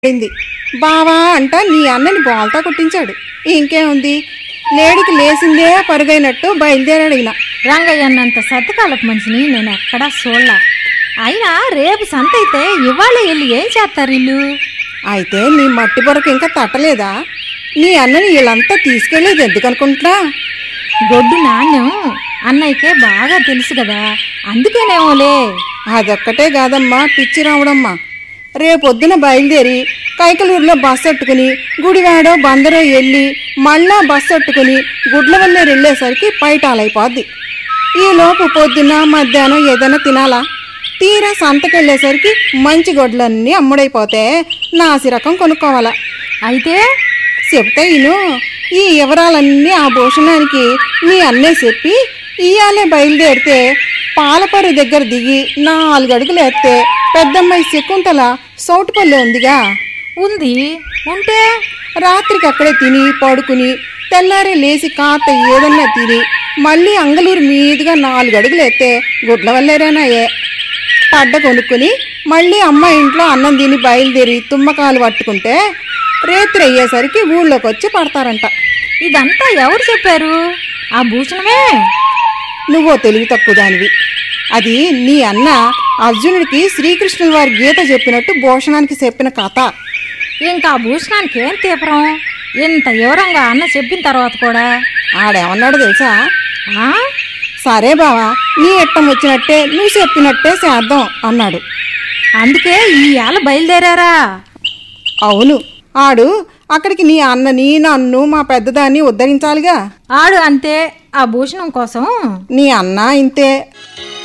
అయింది బావా అంట నీ అన్నని బోల్తా కొట్టించాడు ఇంకేముంది లేడికి లేసిందే పరుగైనట్టు బయలుదేరాడు ఈయన రంగయ్య అన్నంత సతకాలపు మనిషిని నేను ఎక్కడా చూడలా అయినా రేపు సంత అయితే ఇవాళ వెళ్ళి ఏం చేస్తారు ఇల్లు అయితే నీ మట్టి పొరకు ఇంకా తట్టలేదా నీ అన్నని వీళ్ళంతా తీసుకెళ్లేది ఎందుకు అనుకుంటున్నా గొడ్డు నాణ్యం అన్నయ్యకే బాగా తెలుసు కదా అందుకేనేమోలే అదొక్కటే కాదమ్మా పిచ్చి రావడమ్మా రేపొద్దున బయలుదేరి కైకలూరులో బస్సు ఎట్టుకుని గుడివాడో బందరో వెళ్ళి మళ్ళా బస్సు ఎట్టుకుని గుడ్లవల్లేరు వెళ్ళేసరికి పైటాలైపోద్ది ఈలోపు పొద్దున మధ్యాహ్నం ఏదైనా తినాలా తీరా సంతకెళ్ళేసరికి మంచి గొడ్లన్నీ అమ్ముడైపోతే నాసి రకం కొనుక్కోవాలా అయితే చెప్తే ఇను ఈ వివరాలన్నీ ఆ భూషణానికి మీ అన్నే చెప్పి ఇయాలే బయలుదేరితే పాలపర్రు దగ్గర దిగి నాలుగు అడుగులు ఎత్తే పెద్దమ్మాయి శకుంతల సౌటుపల్లి ఉందిగా ఉంది ఉంటే రాత్రికి అక్కడే తిని పడుకుని తెల్లారే లేచి కాత ఏదన్నా తిని మళ్ళీ అంగలూరు మీదుగా నాలుగు అడుగులు ఎత్తే గుడ్ల వల్లేరేనాయే పడ్డ కొనుక్కుని మళ్ళీ అమ్మ ఇంట్లో అన్నం తిని బయలుదేరి తుమ్మకాలు పట్టుకుంటే రేత్రి అయ్యేసరికి ఊళ్ళోకి వచ్చి పడతారంట ఇదంతా ఎవరు చెప్పారు ఆ భూషణమే నువ్వో తెలివి తక్కువ దానివి అది నీ అన్న అర్జునుడికి శ్రీకృష్ణుల వారి గీత చెప్పినట్టు భూషణానికి చెప్పిన కథ ఇంకా ఆ భూషణానికి ఏం తీవ్రం ఇంత వివరంగా అన్న చెప్పిన తర్వాత కూడా ఆడేమన్నాడు తెలుసా ఆ సరే బావా నీ ఇట్టం వచ్చినట్టే నువ్వు చెప్పినట్టే చేద్దాం అన్నాడు అందుకే ఈ ఏళ్ళ బయలుదేరారా అవును ఆడు అక్కడికి నీ అన్నని నన్ను మా పెద్దదాన్ని ఉద్ధరించాలిగా ఆడు అంతే ఆ భూషణం కోసం నీ అన్న ఇంతే